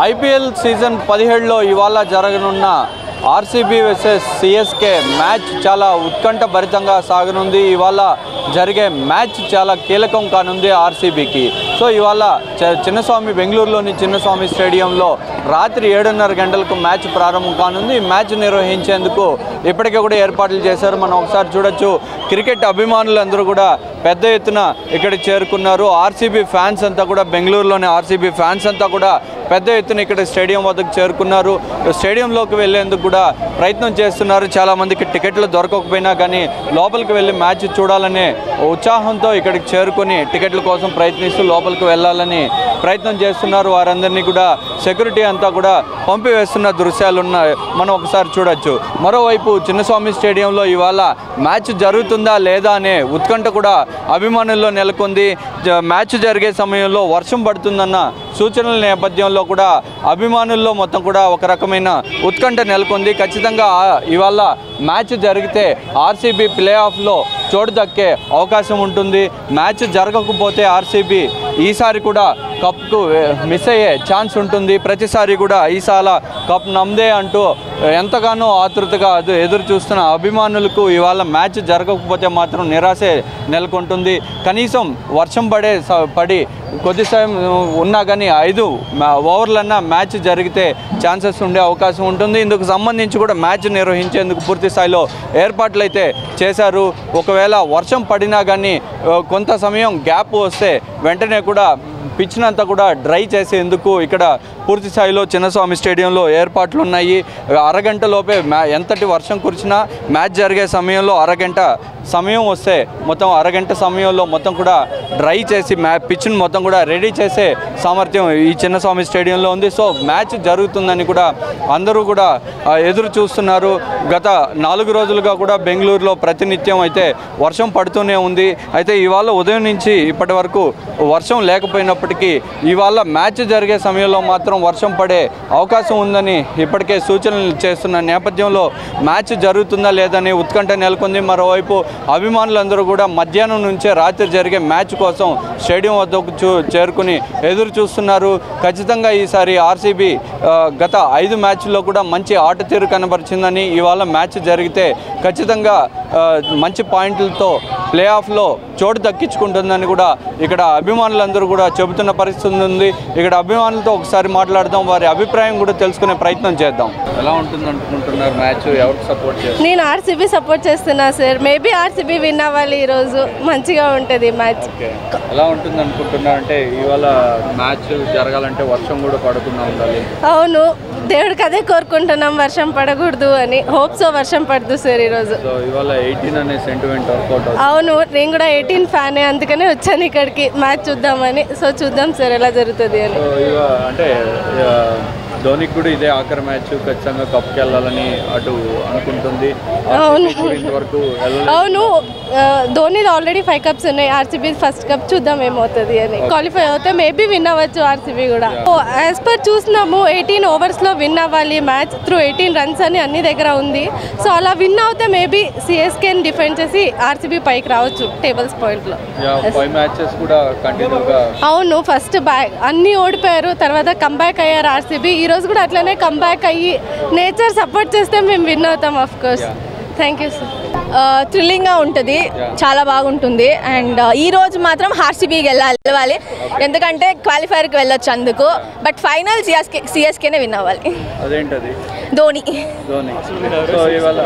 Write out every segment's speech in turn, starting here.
IPL season పదిహేడులో ఇవాళ జరగనున్న ఆర్సీబీ వర్సెస్ సిఎస్కే మ్యాచ్ చాలా ఉత్కంఠ భరితంగా సాగనుంది ఇవాళ జరిగే మ్యాచ్ చాలా కీలకం కానుంది ఆర్సీబీకి సో ఇవాళ చ- చిన్నస్వామి బెంగళూరులోని చిన్నస్వామి స్టేడియంలో రాత్రి ఏడున్నర గంటలకు మ్యాచ్ ప్రారంభం కానుంది ఈ మ్యాచ్ నిర్వహించేందుకు ఇప్పటికే కూడా ఏర్పాట్లు చేశారు మనం ఒకసారి చూడొచ్చు క్రికెట్ అభిమానులందరూ కూడా పెద్ద ఎత్తున ఇక్కడికి చేరుకున్నారు ఆర్సీబీ ఫ్యాన్స్ అంతా కూడా బెంగళూరులోని ఆర్సీబీ ఫ్యాన్స్ అంతా కూడా పెద్ద ఎత్తున ఇక్కడ స్టేడియం వద్దకు చేరుకున్నారు స్టేడియంలోకి వెళ్లేందుకు కూడా ప్రయత్నం చేస్తున్నారు చాలా మందికి టికెట్లు దొరకకపోయినా కానీ లోపలికి వెళ్ళి మ్యాచ్ చూడాలనే ఉత్సాహంతో ఇక్కడికి చేరుకొని టికెట్ల కోసం ప్రయత్నిస్తూ లోపలికి వెళ్ళాలని ప్రయత్నం చేస్తున్నారు వారందరినీ కూడా సెక్యూరిటీ అంతా కూడా పంపివేస్తున్న దృశ్యాలు ఉన్నాయి మనం ఒకసారి చూడొచ్చు మరోవైపు చిన్నస్వామి స్టేడియంలో ఇవాళ మ్యాచ్ జరుగుతుందా లేదా అనే ఉత్కంఠ కూడా అభిమానుల్లో నెలకొంది జ- మ్యాచ్ జరిగే సమయంలో వర్షం పడుతుందన్న సూచనల నేపథ్యంలో కూడా అభిమానుల్లో మొత్తం కూడా ఒక రకమైన ఉత్కంఠ నెలకొంది ఖచ్చితంగా ఆ- ఇవాళ మ్యాచ్ జరిగితే ఆర్సీబీ ప్లే ఆఫ్లో చోటు దక్కే అవకాశం ఉంటుంది మ్యాచ్ జరగకపోతే ఆర్సీబీ ఈసారి కూడా కప్కు మిస్ అయ్యే ఛాన్స్ ఉంటుంది ప్రతిసారి కూడా ఈసాల కప్ నమ్దే అంటూ ఎంతగానో ఆతృతగా ఎదు- ఎదురు చూస్తున్న అభిమానులకు ఇవాళ మ్యాచ్ జరగకపోతే మాత్రం నిరాశే నెలకొంటుంది కనీసం వర్షం పడే స- పడి కొద్ది సమయం ఉన్నా కానీ ఐదు మా- ఓవర్లన్నా మ్యాచ్ జరిగితే ఛాన్సెస్ ఉండే అవకాశం ఉంటుంది ఇందుకు సంబంధించి కూడా మ్యాచ్ నిర్వహించేందుకు పూర్తి స్థాయిలో ఏర్పాట్లు అయితే చేశారు ఒకవేళ వర్షం పడినా కానీ ఆ, కొంత సమయం గ్యాప్ వస్తే వెంటనే కూడా పిచ్నంతా కూడా డ్రై చేసేందుకు ఇక్కడ పూర్తి స్థాయిలో చిన్నస్వామి స్టేడియంలో ఏర్పాట్లు ఉన్నాయి అరగంట లోపే మ్యా ఎంతటి వర్షం కురిచినా మ్యాచ్ జరిగే సమయంలో అరగంట సమయం వస్తే మొత్తం అరగంట సమయంలో మొత్తం కూడా డ్రై చేసి మ్యా పిచ్ను మొత్తం కూడా రెడీ చేసే సామర్థ్యం ఈ చిన్నస్వామి స్టేడియంలో ఉంది సో మ్యాచ్ జరుగుతుందని కూడా అందరూ కూడా ఆ, ఎదురు చూస్తున్నారు గత నాలుగు రోజులుగా కూడా బెంగళూరులో ప్రతినిత్యం అయితే వర్షం పడుతూనే ఉంది అయితే ఇవాళ ఉదయం నుంచి ఇప్పటి వరకు వర్షం లేకపోయినప్పటికీ ఇవాళ మ్యాచ్ జరిగే సమయంలో మాత్రం వర్షం పడే అవకాశం ఉందని ఇప్పటికే సూచనలు చేస్తున్న నేపథ్యంలో మ్యాచ్ జరుగుతుందా లేదని ఉత్కంఠ నెలకొంది మరోవైపు అభిమానులందరూ కూడా మధ్యాహ్నం నుంచే రాత్రి జరిగే మ్యాచ్ కోసం స్టేడియం వద్దకు చూ చేరుకుని ఎదురు చూస్తున్నారు ఖచ్చితంగా ఈసారి ఆర్సీబీ గత ఐదు మ్యాచ్ల్లో కూడా మంచి ఆట తీరు కనబరిచిందని ఇవాళ మ్యాచ్ జరిగితే ఖచ్చితంగా ఆ, మంచి పాయింట్లతో ప్లే ఆఫ్లో చోటు దక్కించుకుంటుందని కూడా ఇక్కడ అభిమానులందరూ కూడా చెబుతున్న పరిస్థితి ఉంది ఇక్కడ అభిమానులతో ఒకసారి మాట్లాడదాం వారి అభిప్రాయం కూడా తెలుసుకునే ప్రయత్నం చేద్దాం ఎలా ఉంటుంది అనుకుంటున్నారు మ్యాచ్ ఎవరికి సపోర్ట్ చేస్తారు నేను ఆర్సీబీ సపోర్ట్ చేస్తున్నా సార్ మేబీ ఆర్సీబీ విన్ అవ్వాలి ఈరోజు మంచిగా ఉంటుంది మ్యాచ్ ఓకే ఎలా ఉంటుంది అనుకుంటున్నారు అంటే ఇవాళ మ్యాచ్ జరగాలంటే వర్షం కూడా పడకుండా ఉండాలి అవును దేవుడికి అదే కోరుకుంటున్నాం వర్షం పడకూడదు అని హోప్స్ వర్షం పడదు సార్ ఈరోజు సో ఇవాళ ఎయిటీన్ అనే సెంటిమెంట్ వర్కౌట్ అవుతుంది అవును నేను కూడా ఎయిటీన్ ఫ్యానే అందుకనే వచ్చాను ఇక్కడికి మ్యాచ్ చూద్దామని సో చూద్దాం సార్ ఎలా జరుగుతుంది అని సో ఇవ అంటే ఆ, ధోనికి కూడా ఇదే ఆఖరి మ్యాచ్ ఖచ్చితంగా కప్కి వెళ్ళాలని అటు అనుకుంటుంది అవును. RCB కూడా ఇంతవరకు వెళ్ళలేదు అవును ఆ, ధోనిది ఆల్రెడీ ఫైవ్ కప్స్ ఉన్నాయి ఆర్సీబీ ఫస్ట్ కప్ చూద్దాం ఏమవుతుంది అని క్వాలిఫై అవుతే మేబీ విన్ అవ్వచ్చు ఆర్సీబీ కూడా యాజ్ పర్ చూసినాము ఎయిటీన్ ఓవర్స్లో విన్ అవ్వాలి మ్యాచ్ త్రూ ఎయిటీన్ రన్స్ అని అన్ని దగ్గర ఉంది సో అలా విన్ అవుతే మేబీ సిఎస్కేని డిఫెండ్ చేసి ఆర్సీబీ పైకి రావచ్చు టేబుల్స్ పాయింట్లో ఫైవ్ మ్యాచెస్ కూడా కంటిన్యూగా అవును ఫస్ట్ బ్యాక్ అన్నీ ఓడిపోయారు తర్వాత కంబ్యాక్ అయ్యారు ఆర్సీబీ ఈ రోజు కూడా అట్లనే కంబ్యాక్ అయ్యి నేచర్ సపోర్ట్ చేస్తే మేము విన్ అవుతాం of course thank you sir థ్రిల్లింగ్గా ఉంటుంది చాలా బాగుంటుంది అండ్ ఈ రోజు మాత్రం ఆర్సీబీకి వెళ్ళాలి వెళ్ళాలి ఎందుకంటే క్వాలిఫైర్కి వెళ్ళొచ్చు అందుకు బట్ ఫైనల్ సిఎస్కే సిఎస్కేనే విన్ అవ్వాలి అదేంటది ధోని ధోని సో ఇవాళ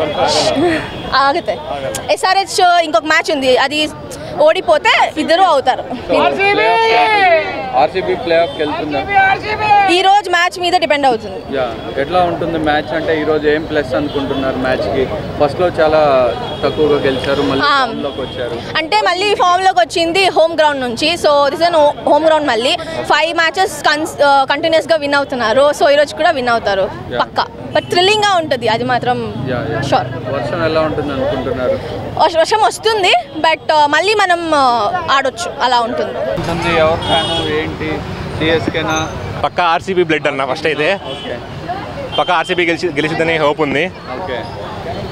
ఆగుతాయి ఎస్ఆర్హెచ్ ఇంకొక మ్యాచ్ ఉంది అది ఓడిపోతే ఇద్దరు అవుతారు ఆర్సీబీ ప్లే ఆఫ్కి వెళ్తుందా ఈ రోజు మ్యాచ్ మీద డిపెండ్ అవుతుంది యా ఎట్లా ఉంటుంది మ్యాచ్ అంటే ఈ రోజు ఏం ప్లస్ అనుకుంటున్నారు మ్యాచ్ కి ఫస్ట్ లో చాలా తక్కువగా గెలిచారు మళ్ళీ ఆ. form లోకి వచ్చారు అంటే మళ్ళీ ఫామ్లోకి వచ్చింది హోమ్ గ్రౌండ్ నుంచి so this on home ground మళ్ళీ ఫైవ్ మ్యాచెస్ కన్స్ కంటిన్యూస్గా విన్ అవుతున్నారు సో ఈరోజు కూడా విన్ అవుతారు Yeah. పక్కా బట్ థ్రిల్లింగ్గా ఉంటుంది అది మాత్రం యా యా షూర్ వర్షం ఎలా ఉంటుంది అనుకుంటున్నారు వర్షం వస్తుంది బట్ మళ్ళీ మనం uh, ఆడొచ్చు అలా ఉంటుంది ఉంటుంది ఎవరు ఫ్యాను ఏంటి సిఎస్కేనా పక్క ఆర్సీబీ బ్లడ్ అన్న ఫస్ట్ అయితే ఓకే పక్క ఆర్సీబీ గెలిచి గెలిచిద్దని హోప్ ఉంది ఓకే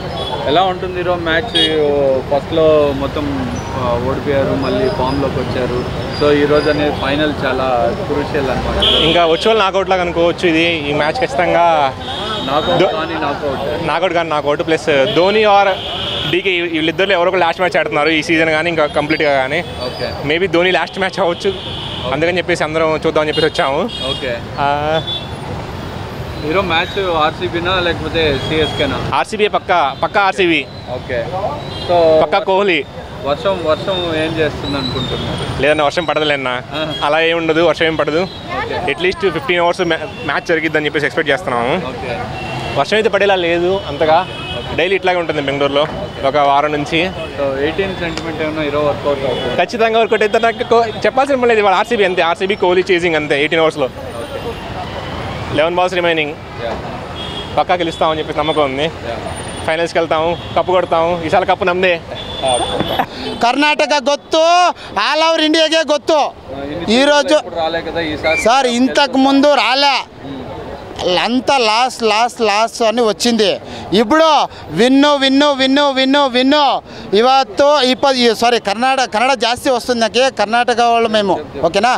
ఎలా ఉంటుంది ఈరోజు మ్యాచ్ ఫస్ట్లో మొత్తం ఆ, ఓడిపోయారు మళ్ళీ ఫామ్లోకి వచ్చారు సో ఈ రోజు అనేది ఫైనల్ చాలా క్రూషియల్ అనమాట ఇంకా వచ్చేవాళ్ళు నాకౌట్ లాగా అనుకోవచ్చు ఇది ఈ మ్యాచ్ ఖచ్చితంగా నాకు దో- కానీ నాకు నాకౌట్ కానీ knockout plus Dhoni or DK వీళ్ళిద్దరు ఎవరో ఒక లాస్ట్ మ్యాచ్ ఆడుతున్నారు ఈ సీజన్ కానీ ఇంకా కంప్లీట్గా కానీ okay maybe Dhoni last match అవ్వచ్చు అందుకని చెప్పేసి అందరం చూద్దామని చెప్పేసి వచ్చాము ఓకే ఆ, ఈరోజు మ్యాచ్ ఆర్సీబీనా లేకపోతే సిఎస్కేనా ఆర్సీబీ పక్క పక్క ఆర్సీబీ ఓకే సో పక్క కోహ్లీ వర్షం వర్షం ఏం చేస్తుంది అనుకుంటున్నారు లేదన్నా వర్షం పడదులేనా ఆ. అలా ఏం ఉండదు వర్షం ఏం పడదు అట్లీస్ట్ ఫిఫ్టీన్ అవర్స్ మ్యాచ్ జరిగిద్దని చెప్పేసి ఎక్స్పెక్ట్ చేస్తున్నాము ఓకే వర్షం అయితే పడేలా లేదు అంతగా డైలీ ఇట్లాగే ఉంటుంది బెంగళూరులో ఒక వారం నుంచి సో ఎయిటీన్ సెంటిమెంట్ ఏమన్నా ఈరోజు వర్కౌట్ అవుతుంది ఖచ్చితంగా వర్కౌట్ అయితే నాకు కో- చెప్పాల్సిన పని లేదు ఇవాళ ఆర్సీబీ అంతే ఆర్సీబీ కోహ్లీ చేసింగ్ అంతే ఎయిటీన్ అవర్స్లో లెవెన్ బాల్స్ రిమైనింగ్ పక్కా గెలుస్తామని చెప్పేసి నమ్మకం ఉంది ఫైనల్స్కి వెళ్తాము కప్పు కొడతాము ఈసారి కప్పు నమ్మదే ಕರ್ನಾಟಕ ಗೊತ್ತು ಆಲ್ ಓವರ್ ఇండియాకే ಗೊತ್ತು ఈరోజు ఇప్పుడు రాలే కదా ఈసారి సార్ ఇంతకు ముందు రాలే అంతా లాస్ లాస్ లాస్ అని వచ్చింది ఇప్పుడు విన్ను విన్ను విన్ను విన్ను విన్ను ಇವತ್ತು ಇಪ್ಪ ಸಾರಿ ಕನ್ನಡ ಕನ್ನಡ ಜಾಸ್ತಿ ವస్తుంది నాకు ಕರ್ನಾಟಕ వాళ్ళు మేము ఓకేనా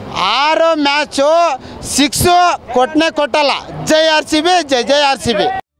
ఆరో మ్యాచ్ సిక్స్ కొట్టనే కొట్టాల జై ఆర్సీబీ జై జై ఆర్సీబీ